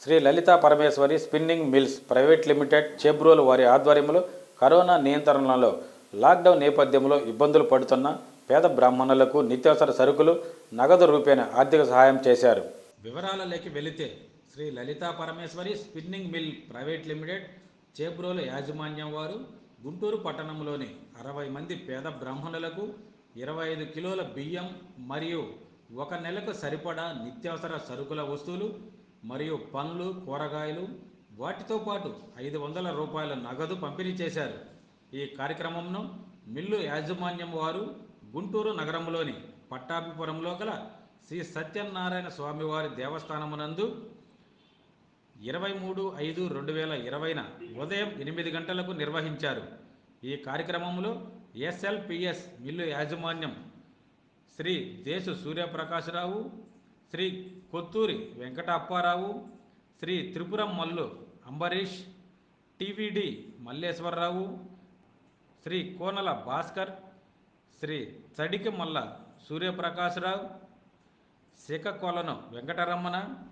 Shri Lalitha Parameshwari spinning mills private limited Chebrolu వారి ఆధ్వర్యంలో corona నియంత్రణలో లాక్డౌన్ నేపథ్యంలో ఇబ్బందులు పడుతున్న పేద బ్రాహ్మణులకు నిత్యావసర సరుకులు నగదు రూపేణ ఆర్థిక సహాయం చేశారు వివరాలలోకి వెళితే Shri Lalitha Parameshwari spinning mill private limited Chebrolu యాజమాన్యం వారు గుంటూరు పట్టణంలోని అరవై మంది పేద బ్రాహ్మణులకు ఇరవై ఐదు కిలోల బియ్యం మరియు ఒక నెలకు సరిపడా నిత్యావసర సరుకుల వస్తువులు మరియు పండ్లు కూరగాయలు వాటితో పాటు ఐదు వందల రూపాయల నగదు పంపిణీ చేశారు ఈ కార్యక్రమంను మిల్లు యాజమాన్యం వారు గుంటూరు నగరంలోని పట్టాభిపురంలో గల శ్రీ సత్యనారాయణ స్వామివారి దేవస్థానమునందు ఇరవై మూడు ఐదు రెండు వేల ఇరవైన ఉదయం ఎనిమిది గంటలకు నిర్వహించారు ఈ కార్యక్రమంలో ఎస్ఎల్పిఎస్ మిల్లు యాజమాన్యం శ్రీ దేశు సూర్యప్రకాశరావు శ్రీ కొత్తూరి వెంకట అప్పారావు శ్రీ త్రిపురం మల్లు అంబరీష్ టీవీడి మల్లేశ్వరరావు శ్రీ కోనల భాస్కర్ శ్రీ చడికి మల్ల సూర్యప్రకాశరావు శిఖకొలను వెంకటరమణ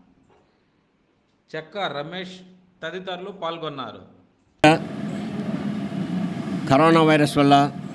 చెక్క రమేష్ తదితరులు పాల్గొన్నారు కరోనా వైరస్ వల్ల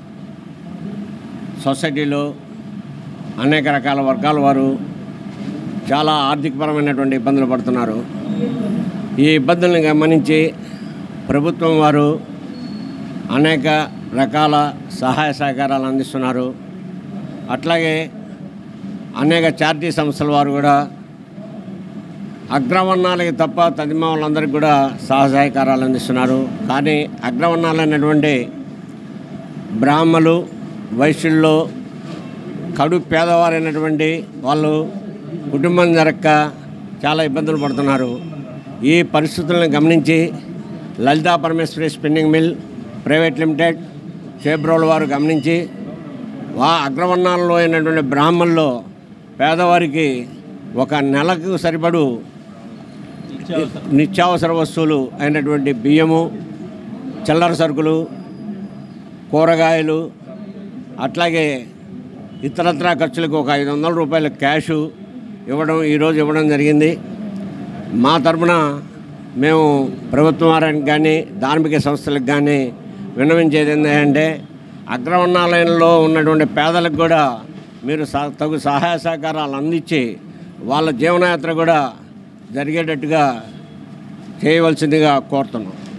సొసైటీలో అనేక రకాల వర్గాల వారు చాలా ఆర్థికపరమైనటువంటి ఇబ్బందులు పడుతున్నారు ఈ ఇబ్బందులను గమనించి ప్రభుత్వం వారు అనేక రకాల సహాయ సహకారాలు అందిస్తున్నారు అట్లాగే అనేక చారిటీ సంస్థల వారు కూడా అగ్రవర్ణాలకి తప్ప తదిమ వాళ్ళందరికీ కూడా సహసహకారాలు అందిస్తున్నారు కానీ అగ్రవర్ణాలైనటువంటి బ్రాహ్మలు వైశ్యుల్లో కడు పేదవారైనటువంటి వాళ్ళు కుటుంబం జరక్క చాలా ఇబ్బందులు పడుతున్నారు ఈ పరిస్థితులను గమనించి Lalitha Parameshwari spinning mill private limited Chebrol వారు గమనించి వా అగ్రవర్ణాలలో అయినటువంటి బ్రాహ్మణుల్లో పేదవారికి ఒక నెలకు సరిపడు నిత్యావసర వస్తువులు అయినటువంటి బియ్యము చిల్లర సరుకులు కూరగాయలు అట్లాగే ఇతరత్రా ఖర్చులకు ఒక ఐదు వందల రూపాయల క్యాషు ఇవ్వడం ఈరోజు ఇవ్వడం జరిగింది మా తరపున మేము ప్రభుత్వం వారికి కానీ ధార్మిక సంస్థలకు కానీ విన్నవించేది ఏంటంటే అగ్రవర్ణాలయంలో ఉన్నటువంటి పేదలకు కూడా మీరు స- తగు సహాయ సహకారాలు అందించి వాళ్ళ జీవనయాత్ర కూడా జరిగేటట్టుగా చేయవలసిందిగా కోరుతున్నాం